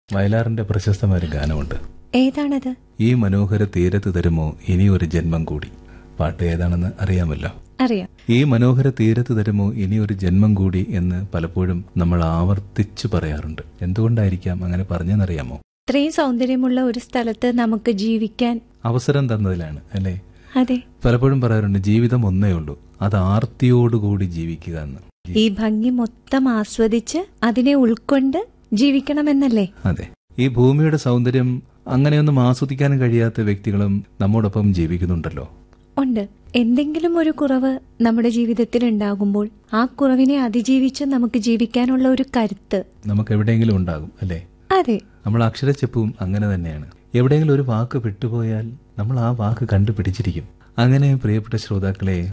വയലാറിന്റെ പ്രശസ്തമായ ഒരു ഗാനമുണ്ട് ഏതാണത് ഈ മനോഹര തീരത്ത് തരുമോ ഇനി ഒരു ജന്മം കൂടി പാട്ട് ഏതാണെന്ന് അറിയാമല്ലോ അറിയാം ഈ മനോഹര തീരത്ത് തരുമോ ഇനി ഒരു ജന്മം കൂടി എന്ന് പലപ്പോഴും നമ്മൾ ആവർത്തിച്ചു പറയാറുണ്ട് എന്തുകൊണ്ടായിരിക്കാം അങ്ങനെ പറഞ്ഞെന്നറിയാമോ ഇത്രയും സൗന്ദര്യമുള്ള ഒരു സ്ഥലത്ത് നമുക്ക് ജീവിക്കാൻ അവസരം തന്നതിലാണ് അല്ലേ അതെ പലപ്പോഴും പറയാറുണ്ട് ജീവിതം ഒന്നേ ഉള്ളൂ അത് ആർത്തിയോടുകൂടി ജീവിക്കുക എന്ന് ഈ ഭംഗി മൊത്തം ആസ്വദിച്ച് അതിനെ ഉൾക്കൊണ്ട് ജീവിക്കണമെന്നല്ലേ അതെ ഈ ഭൂമിയുടെ സൗന്ദര്യം അങ്ങനെയൊന്നും ആസ്വദിക്കാൻ കഴിയാത്ത വ്യക്തികളും നമ്മോടൊപ്പം ജീവിക്കുന്നുണ്ടല്ലോ ഉണ്ട് എന്തെങ്കിലും ഒരു കുറവ് നമ്മുടെ ജീവിതത്തിൽ ഉണ്ടാകുമ്പോൾ ആ കുറവിനെ അതിജീവിച്ച് നമുക്ക് ജീവിക്കാനുള്ള ഒരു കരുത്ത് നമുക്ക് എവിടെയെങ്കിലും ഉണ്ടാകും അല്ലേ അതെ നമ്മൾ അക്ഷരച്ചെപ്പും അങ്ങനെ തന്നെയാണ് എവിടെയെങ്കിലും ഒരു വാക്ക് വിട്ടുപോയാൽ നമ്മൾ ആ വാക്ക് കണ്ടുപിടിച്ചിരിക്കും അങ്ങനെ പ്രിയപ്പെട്ട ശ്രോതാക്കളെ